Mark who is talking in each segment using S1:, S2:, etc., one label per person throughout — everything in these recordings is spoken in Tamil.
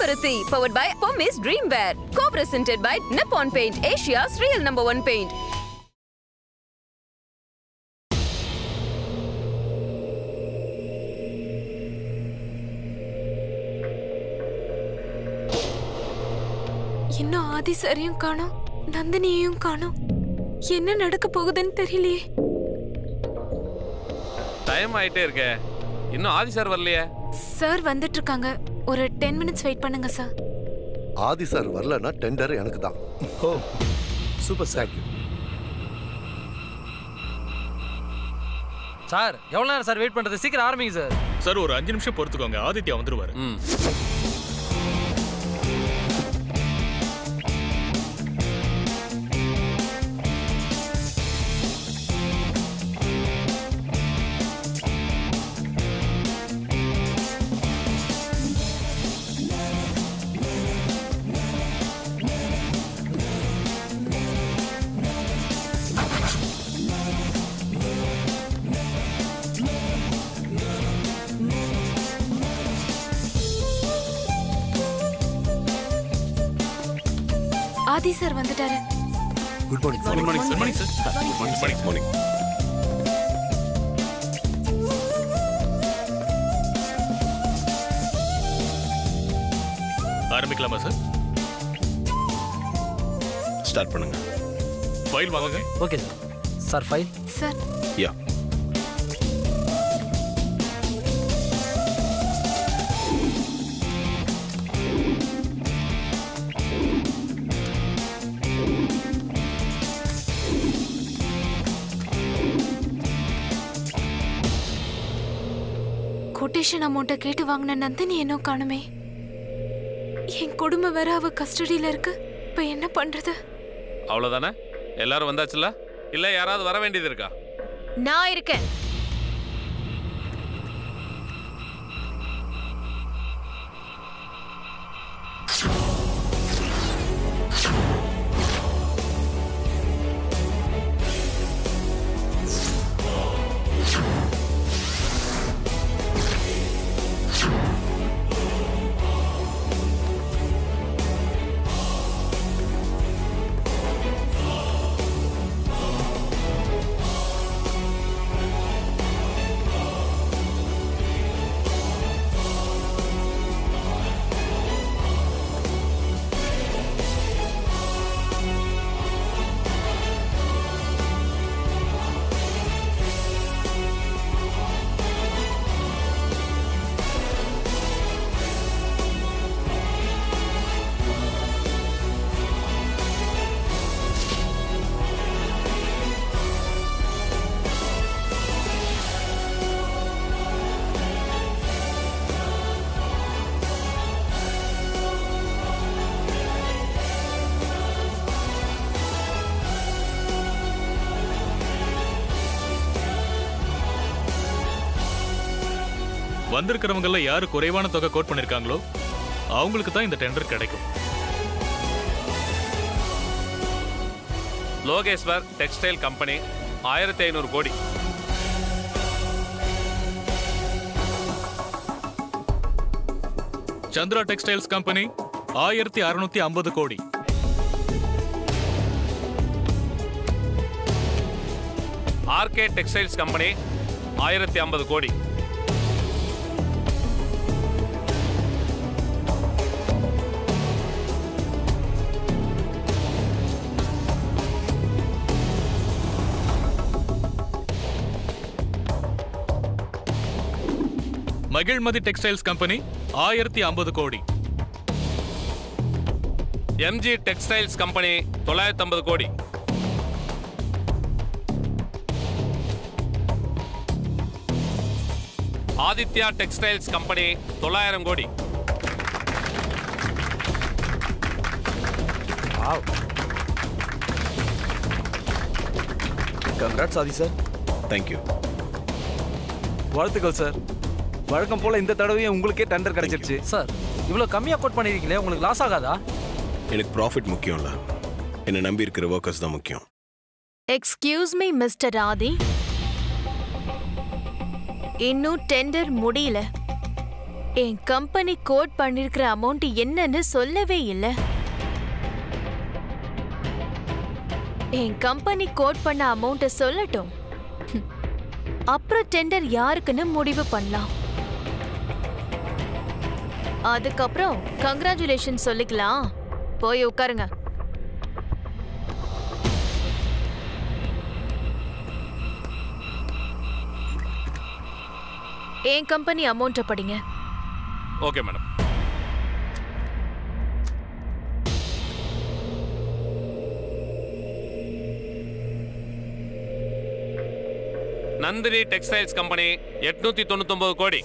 S1: Chevaruthi, powered by Pommis Dreamwear. Co-presented by Nippon Paint, Asia's real number one paint.
S2: இன்னும் ஆதி சரியும் காணோம் நந்தினியையும் காணோம் என்ன நடக்க போகுதுன்னு தெரியலையே
S3: டைம் ஆயிட்டே இருக்கே இன்னும் ஆதி சார் வரலையே
S2: சார் வந்துட்டு இருக்காங்க ஒரு டென் மினிட்ஸ் வெயிட் பண்ணுங்க சார்
S4: ஆதி சார் வரலன்னா டெண்டர் எனக்கு தான்
S5: ஓ சூப்பர் சார்
S6: சார் எவ்வளோ நேரம் சார் வெயிட் பண்ணுறது சீக்கிரம் ஆரம்பிங்க சார்
S7: சார் ஒரு அஞ்சு நிமிஷம் பொறுத்துக்கோங்க ஆதித்யா வந்துருவாரு
S3: ம்
S2: ஆதி சார் வந்துட்டாரு
S4: good morning
S7: good morning sir morning sir good morning morning ஆரம்பிக்கலாமா சார்
S5: ஸ்டார்ட் பண்ணுங்க
S7: ஃபைல் வாங்குங்க
S6: okay sir sir file
S2: sir
S5: ya
S2: quotation அமௌண்ட்டை கேட்டு வாங்கின நந்தினி என்ன காணுமே என் குடும்பம் வேற அவ கஸ்டடியில இருக்கு இப்ப என்ன பண்றது
S3: அவ்வளோதானே எல்லாரும் வந்தாச்சுல்ல இல்லை யாராவது வர வேண்டியது இருக்கா
S2: நான் இருக்கேன்
S7: வந்திருக்கிறவங்கள யாரு குறைவான தொகை கோட் பண்ணிருக்காங்களோ அவங்களுக்கு தான் இந்த டெண்டர் கிடைக்கும்
S3: லோகேஸ்வர் டெக்ஸ்டைல் கம்பெனி ஆயிரத்தி ஐநூறு கோடி
S7: சந்திரா டெக்ஸ்டைல்ஸ் கம்பெனி ஆயிரத்தி அறுநூத்தி ஐம்பது கோடி
S3: ஆர்கே டெக்ஸ்டைல்ஸ் கம்பெனி ஆயிரத்தி ஐம்பது கோடி
S7: மகிழ்மதி டெக்ஸ்டைல்ஸ் கம்பெனி ஆயிரத்தி ஐம்பது கோடி
S3: எம்ஜி டெக்ஸ்டைல்ஸ் கம்பெனி தொள்ளாயிரத்தி ஐம்பது கோடி ஆதித்யா டெக்ஸ்டைல்ஸ் கம்பெனி தொள்ளாயிரம் கோடி
S5: கங்க்ராட்ஸ் ஆதி சார் தேங்க்யூ
S8: வாழ்த்துக்கள் சார் வழக்கம் போல இந்த தடவையும் உங்களுக்கே டெண்டர் கிடைச்சிருச்சு
S6: சார் இவ்வளோ கம்மியாக கோட் பண்ணியிருக்கீங்களே உங்களுக்கு லாஸ் ஆகாதா
S5: எனக்கு ப்ராஃபிட் முக்கியம் இல்ல என்னை நம்பி இருக்கிற ஒர்க்கர்ஸ் தான் முக்கியம்
S9: எக்ஸ்கியூஸ் மீ மிஸ்டர் ஆதி இன்னும் டெண்டர் முடியல என் கம்பெனி கோட் பண்ணிருக்கிற அமௌண்ட் என்னன்னு சொல்லவே இல்ல என் கம்பெனி கோட் பண்ண அமௌண்ட்ட சொல்லட்டும் ஹம். அப்புறம் டெண்டர் யாருக்குன்னு முடிவு பண்ணலாம் அதுக்கப்புறம் கங்க்ராச்சுலேஷன் சொல்லிக்கலாம் போய் உட்காருங்க என் கம்பெனி அமௌண்ட்டை படிங்க
S3: okay madam Nandhini textiles company எட்நூத்தி தொண்ணூத்தொன்பது கோடி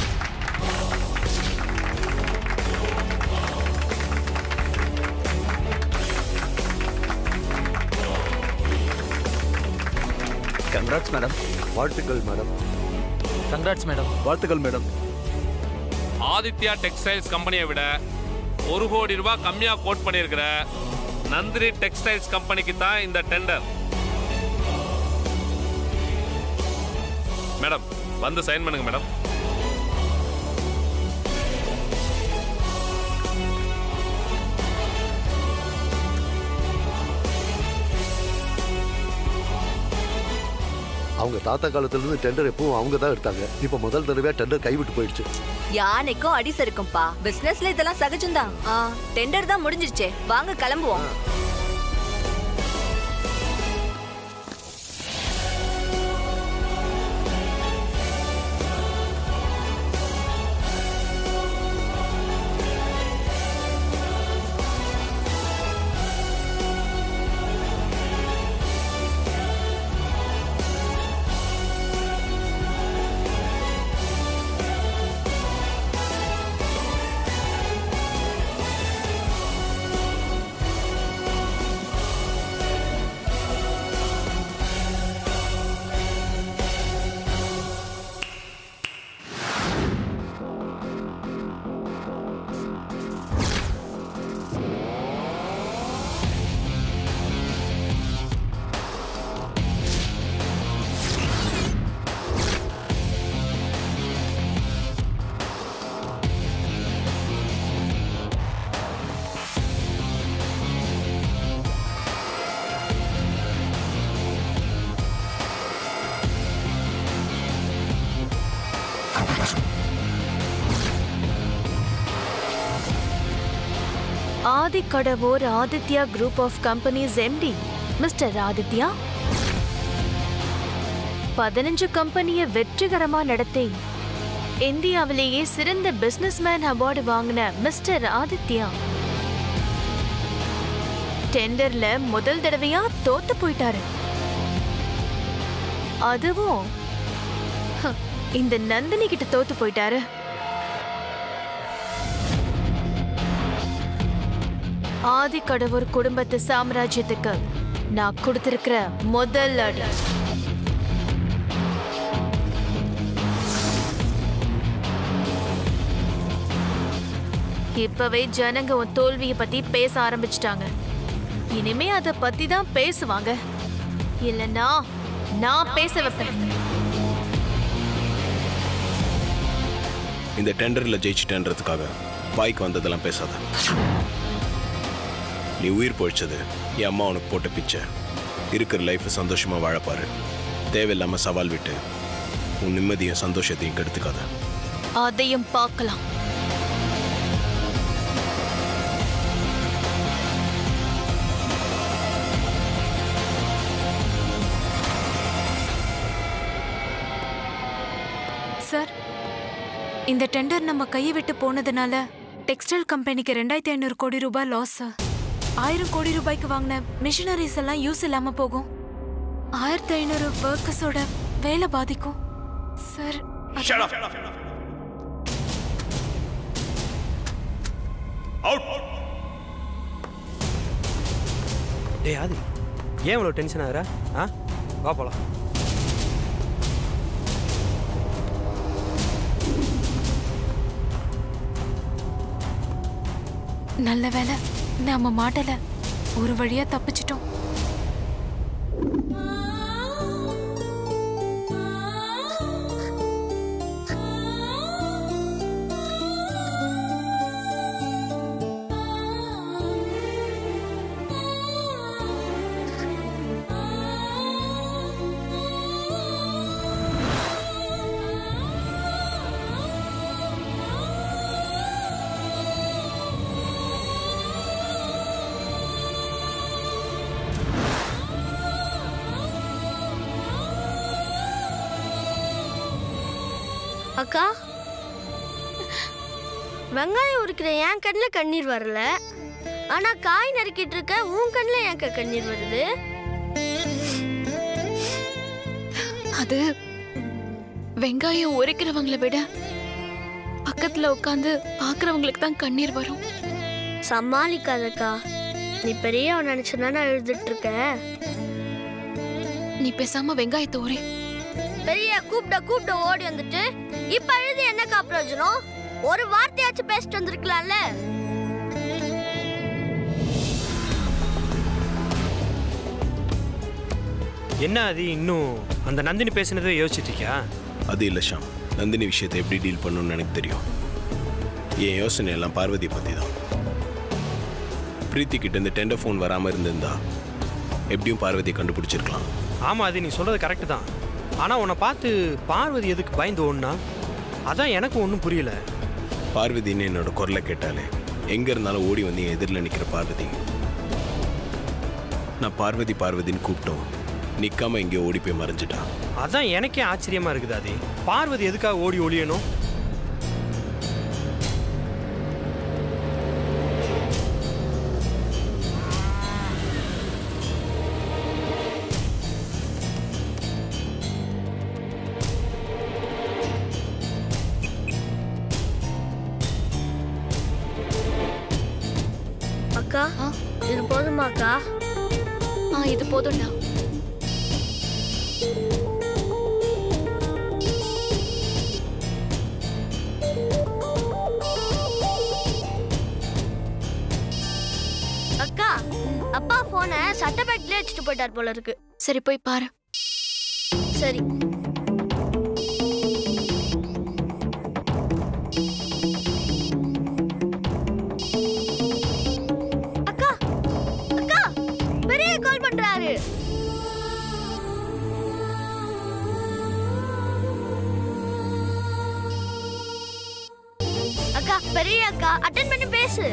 S8: கங்க்ராட்ஸ் மேடம்
S4: வாழ்த்துக்கள் மேடம்
S6: கங்க்ராட்ஸ் மேடம்
S8: வாழ்த்துக்கள் மேடம்
S3: ஆதித்யா டெக்ஸ்டைல்ஸ் கம்பெனியை விட ஒரு கோடி ரூபாய் கம்மியா கோட் பண்ணியிருக்கிற நந்தினி டெக்ஸ்டைல்ஸ் கம்பெனிக்கு தான் இந்த டெண்டர் மேடம் வந்து சைன் பண்ணுங்க மேடம்
S4: அவங்க தாத்தா காலத்துல இருந்து டெண்டர் எப்பவும் அவங்க தான் எடுத்தாங்க இப்ப முதல் தடவையா டெண்டர் கைவிட்டு போயிடுச்சு
S1: யானைக்கும் அடி சறுக்கும்பா பிசினஸ்ல இதெல்லாம் சகஜம்தான் ஆ, டெண்டர் தான் முடிஞ்சிருச்சே வாங்க கிளம்புவோம்
S9: Adhi Kadavur Aditya group of companies MD Mr Aditya பதினஞ்சு கம்பெனியை வெற்றிகரமா நடத்தி இந்தியாவிலேயே சிறந்த பிசினஸ்மேன் அவார்டு வாங்கின மிஸ்டர் ஆதித்யா டெண்டர்ல முதல் தடவையா தோத்து போயிட்டாரு அதுவும் ஹ, இந்த நந்தினி கிட்ட தோத்து போயிட்டாரு ஆதி கடவுர் குடும்பத்து சாம்ராஜ்யத்துக்கு நான் கொடுத்திருக்கிற முதல் அடி இப்பவே ஜனங்க உன் தோல்விய பத்தி பேச ஆரம்பிச்சிட்டாங்க இனிமே அத பத்தி தான் பேசுவாங்க இல்லனா நான் பேச வைப்பேன்
S5: இந்த டெண்டரில் ஜெயிச்சிட்டேன்றதுக்காக வாய்க்கு வந்ததெல்லாம் பேசாத நீ உயிர் பொழிச்சது என் அம்மா உனக்கு போட்ட பிச்சை இருக்கிற லைஃப்பை சந்தோஷமாக வாழப்பாரு தேவையில்லாமல் சவால் விட்டு உன் நிம்மதியும் சந்தோஷத்தையும் கெடுத்துக்காத
S9: அதையும் பார்க்கலாம்
S2: சார் இந்த டெண்டர் நம்ம கையை விட்டு போனதுனால டெக்ஸ்டைல் கம்பெனிக்கு ரெண்டாயிரத்தி ஐநூறு கோடி ரூபாய் லாஸ் சார் ஆயிரம் கோடி ரூபாய்க்கு வாங்கின மிஷினரிஸ் எல்லாம் யூஸ் இல்லாம போகும் ஆயிரத்தி ஐநூறு ஒர்க்கர்ஸோட வேலை பாதிக்கும் சார் அது-
S10: டேய் ஆதி ஏன் இவ்வளோ டென்ஷன் ஆகுற ஆ வா போலாம்
S2: நல்ல வேலை நாம மாட்டல ஒரு வழியா தப்பிச்சிட்டோம்
S11: அக்கா வெங்காயம் உரிக்கிற என் கண்ணில் கண்ணீர் வரல ஆனா காய் நறுக்கிட்டு இருக்க உன் கண்ணில் ஏன் கண்ணீர் வருது
S12: அது வெங்காயம் உரைக்கிறவங்களை விட பக்கத்துல உட்காந்து பாக்குறவங்களுக்கு தான் கண்ணீர் வரும்
S11: சமாளிக்காதக்கா நீ பெரியவன் நினைச்சுனா நான் எழுதிட்டு இருக்க
S12: நீ பேசாம வெங்காயத்தை உரை
S11: பெரிய கூப்பிட கூப்பிட ஓடி வந்துட்டு இப்ப எழுதி என்னக்கா பிரயோஜனம் ஒரு வார்த்தையாச்சும் பேசிட்டு வந்திருக்கலாம்ல
S10: என்ன அது இன்னும் அந்த நந்தினி பேசினதை யோசிச்சுட்டு இருக்கியா
S5: அது இல்லை ஷாம் நந்தினி விஷயத்தை எப்படி டீல் பண்ணணும்னு எனக்கு தெரியும் என் யோசனை எல்லாம் பார்வதி பற்றி தான் பிரீத்தி கிட்ட இந்த டெண்டர் ஃபோன் வராமல் இருந்திருந்தா எப்படியும் பார்வதியை கண்டுபிடிச்சிருக்கலாம்
S10: ஆமாம் அது நீ சொல்கிறது கரெக்டு தான் ஆனால் உன்னை பார்த்து பார்வதி எதுக்கு பயந்து ஓடுனா அதான் எனக்கு ஒன்றும் புரியல
S5: பார்வதின்னு என்னோட குரலை கேட்டாலே எங்கே இருந்தாலும் ஓடி வந்து என் எதிரில் நிற்கிற பார்வதி நான் பார்வதி பார்வதின்னு கூப்பிட்டோம் நிற்காம எங்கேயோ ஓடி போய் மறைஞ்சிட்டா
S10: அதான் எனக்கே ஆச்சரியமா இருக்குது அது பார்வதி எதுக்காக ஓடி ஒளியணும்
S11: அக்கா இது போதுமாக்கா
S12: ஆ இது போதும்டா
S11: அக்கா அப்பா போனை சட்டை பேக்லயே வச்சுட்டு போயிட்டார் போல இருக்கு
S12: சரி போய் பாரு
S11: சரி அக்கா அக்கா பெரிய கால் பண்றாரு அக்கா பெரிய அக்கா அட்டன் பண்ணி பேசு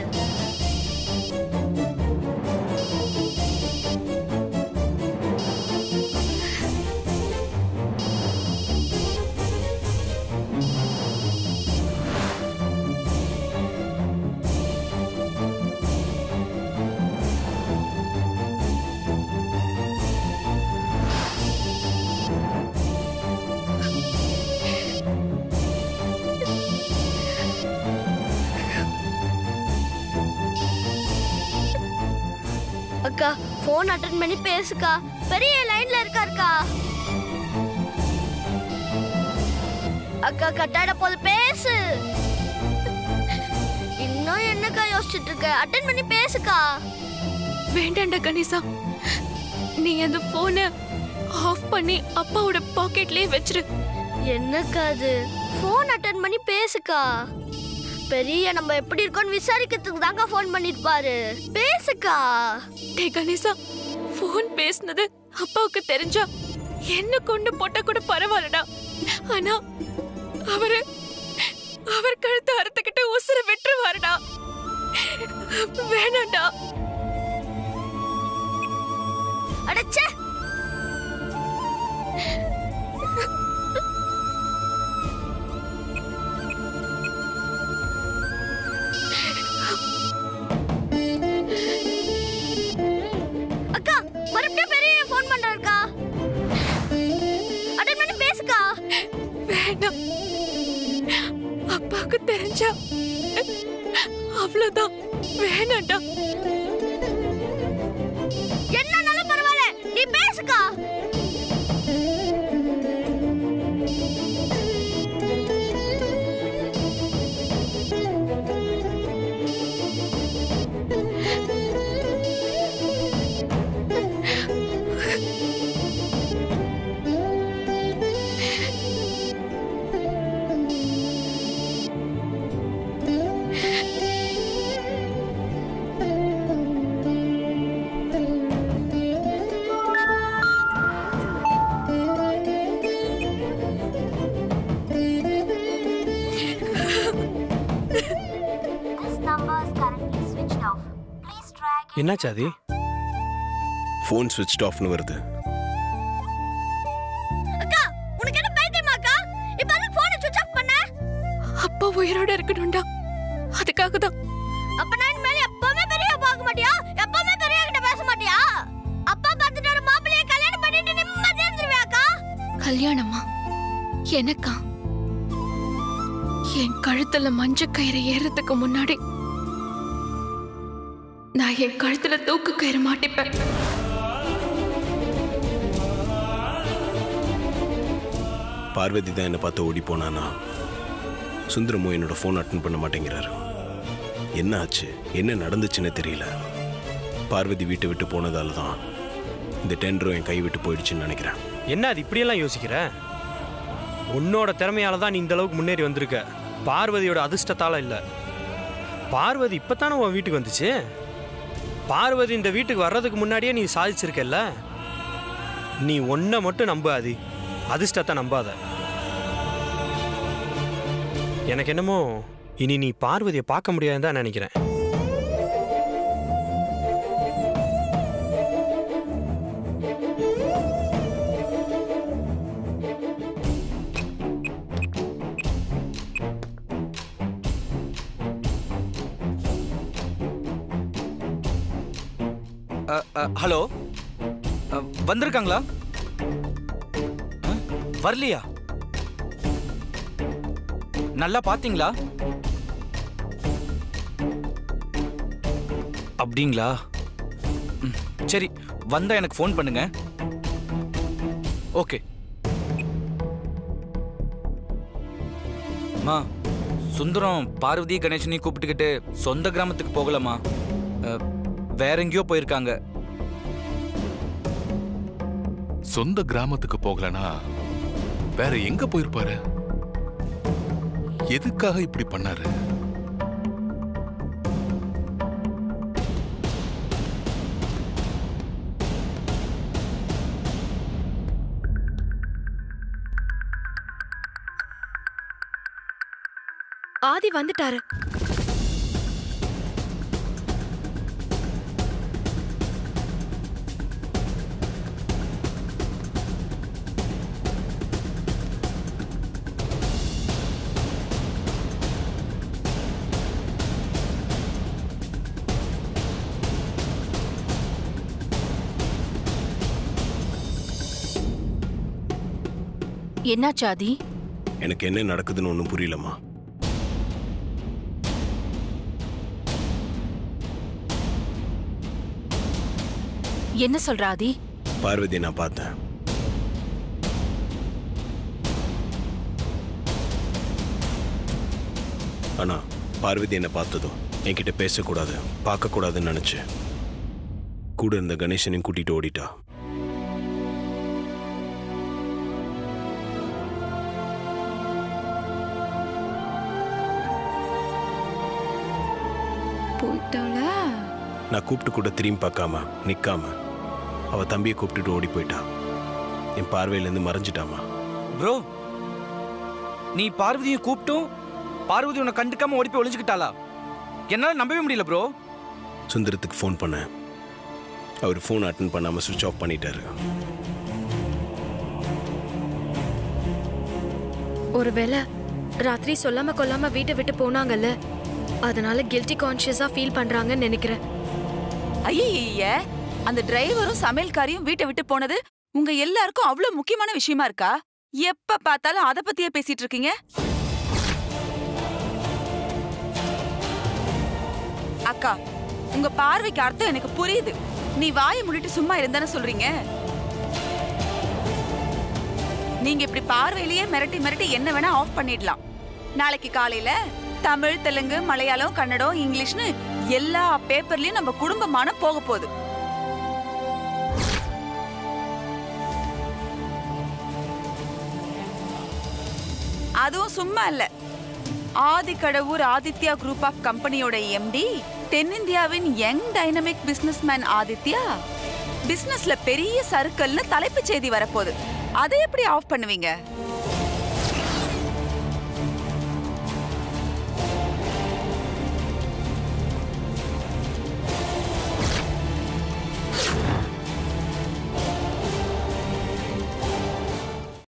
S11: அக்கா ஃபோன் அட்டன் பண்ணி பேசுக்கா பெரிய லைன்ல இருக்காருக்கா அக்கா கட்டாட போது பேசு இன்னும் என்னக்கா யோசிச்சுட்டு இருக்க அட்டன் பண்ணி பேசுக்கா
S12: வேண்டாம்டா கணேசா நீ அந்த போனை ஆஃப் பண்ணி அப்பாவோட பாக்கெட்லயே வச்சிரு
S11: என்னக்கா அது ஃபோன் அட்டன் பண்ணி பேசுக்கா பெரிய நம்ம எப்படி இருக்கோம்னு விசாரிக்கிறதுக்கு தாங்க ஃபோன் பண்ணிருப்பாரு பேசுக்கா
S12: டேய் கணேசா ஃபோன் பேசுனது அப்பாவுக்கு தெரிஞ்சா என்ன கொண்டு போட்டா கூட பரவாயில்லடா ஆனா அவரு அவர் கழுத்து அறுத்துக்கிட்டு உசுர விட்டுருவாருடா வேணாம்டா
S11: அடச்சே அக்கா மறுபடியும் பெரிய ஃபோன் பண்றாருக்கா அட்டன் பண்ணி பேசுக்கா
S12: வேணாம் அப்பாவுக்கு தெரிஞ்சா அவ்வளவுதான் வேணாம்டா
S11: என்னன்னாலும் பரவாயில்ல நீ பேசுக்கா
S10: என்னாச்சு அது
S5: ஃபோன் ஸ்விட்ச் ஆஃப்னு வருது
S11: அக்கா உனக்கு என்ன பைத்தியமாக்கா இப்ப அதுக்கு போனை சுவிட்ச் ஆஃப் பண்ண
S12: உயிரோட இருக்கணும்டா அதுக்காக தான்
S11: அப்ப நான் இனிமேல் எப்பவுமே பெரிய பார்க்க மாட்டியா எப்பவுமே பெரிய கிட்ட பேச மாட்டியா அப்பா பார்த்துட்டு ஒரு மாப்பிள்ளைய கல்யாணம் பண்ணிட்டு நிம்மதியா இருந்துருவியாக்கா
S12: கல்யாணமா எனக்கா என் கழுத்துல மஞ்ச கயிறு ஏறதுக்கு முன்னாடி நான் என் கழுத்துல தூக்கு கயிறு மாட்டிப்பேன்
S5: பார்வதி தான் என்னை பார்த்து ஓடி போனானா சுந்தரமும் என்னோட ஃபோன் அட்டன் பண்ண மாட்டேங்கிறாரு என்ன ஆச்சு என்ன நடந்துச்சுன்னு தெரியல பார்வதி வீட்டை விட்டு போனதால தான் இந்த டெண்டரும் என் கை விட்டு போயிடுச்சுன்னு நினைக்கிறேன்
S10: என்ன அது இப்படியெல்லாம் யோசிக்கிற உன்னோட திறமையால தான் நீ இந்த அளவுக்கு முன்னேறி வந்திருக்க பார்வதியோட அதிர்ஷ்டத்தால இல்ல பார்வதி இப்பத்தானே உன் வீட்டுக்கு வந்துச்சு பார்வதி இந்த வீட்டுக்கு வர்றதுக்கு முன்னாடியே நீ சாதிச்சிருக்கல்ல நீ ஒன்றை மட்டும் நம்பாது அதிர்ஷ்டத்தை நம்பாத எனக்கு என்னமோ இனி நீ பார்வதியை பார்க்க முடியாதுன்னு தான் நினைக்கிறேன்
S8: அ, அ, ஹலோ அ, வந்திருக்காங்களா அ, வரலையா நல்லா பாத்தீங்களா அப்படிங்களா ம், சரி வந்தா எனக்கு ஃபோன் பண்ணுங்க ஓகே மா சுந்தரம் பார்வதி கணேசனையும் கூப்பிட்டுக்கிட்டு சொந்த கிராமத்துக்கு போகலாமா அ, வேற எங்கேயோ போயிருக்காங்க
S13: சொந்த கிராமத்துக்கு போகலனா வேற எங்க போயிருப்பாரு எதுக்காக இப்படி பண்ணாரு
S2: ஆதி வந்துட்டாரு
S9: என்னாச்சு ஆதி
S5: எனக்கு என்ன நடக்குதுன்னு ஒன்றும் புரியலம்மா
S9: என்ன சொல்ற ஆதி
S5: பார்வதியை நான் பார்த்தேன் ஆனா பார்வதி என்னை பார்த்ததும் என்கிட்ட பேசக்கூடாது பார்க்கக்கூடாதுன்னு நினைச்சேன் கூட இருந்த கணேசனையும் கூட்டிட்டு ஓடிட்டா
S12: போயிட்டாளா
S5: நான் கூப்பிட்டு கூட திரும்பி பார்க்காம நிக்காம அவ தம்பியை கூப்பிட்டுட்டு ஓடி போயிட்டா என் பார்வையிலேருந்து மறைஞ்சிட்டாமா
S8: ப்ரோ நீ பார்வதியை கூப்பிட்டும் பார்வதி உன்னை கண்டுக்காம ஓடி போய் ஒளிஞ்சுக்கிட்டாளா என்னால நம்பவே முடியல ப்ரோ
S5: சுந்தரத்துக்கு ஃபோன் பண்ணேன் அவர் ஃபோன் அட்டன் பண்ணாம சுவிட்ச் ஆஃப் பண்ணிட்டாரு
S2: ஒருவேளை ராத்திரி சொல்லாம கொல்லாம வீட்டை விட்டு போனாங்கல்ல அதனால கில்ட்டி கான்ஷியஸா ஃபீல் பண்றாங்கன்னு நினைக்கிறேன்
S14: ஐய அந்த டிரைவரும் சமையல்காரியும் வீட்டை விட்டு போனது உங்க எல்லாருக்கும் அவ்வளவு முக்கியமான விஷயமா இருக்கா எப்ப பார்த்தாலும் அத பத்தியே பேசிட்டு இருக்கீங்க அக்கா உங்க பார்வைக்கு அர்த்தம் எனக்கு புரியுது நீ வாயை மூடிட்டு சும்மா இருந்தானே சொல்றீங்க நீங்க இப்படி பார்வையிலேயே மிரட்டி மிரட்டி என்ன வேணா ஆஃப் பண்ணிடலாம் நாளைக்கு காலையில தமிழ் தெலுங்கு மலையாளம் கன்னடம் இங்கிலீஷ்னு எல்லா பேப்பர்லயும் நம்ம குடும்பமான போக போகுது அதுவும் சும்மா இல்ல ஆதிக்கடவூர் ஆதித்யா குரூப் ஆஃப் கம்பெனியோட எம்டி தென்னிந்தியாவின் யங் டைனமிக் பிசினஸ்மேன் ஆதித்யா பிசினஸ்ல பெரிய சர்க்கிள்னு தலைப்புச் செய்தி வரப்போகுது அதை எப்படி ஆஃப் பண்ணுவீங்க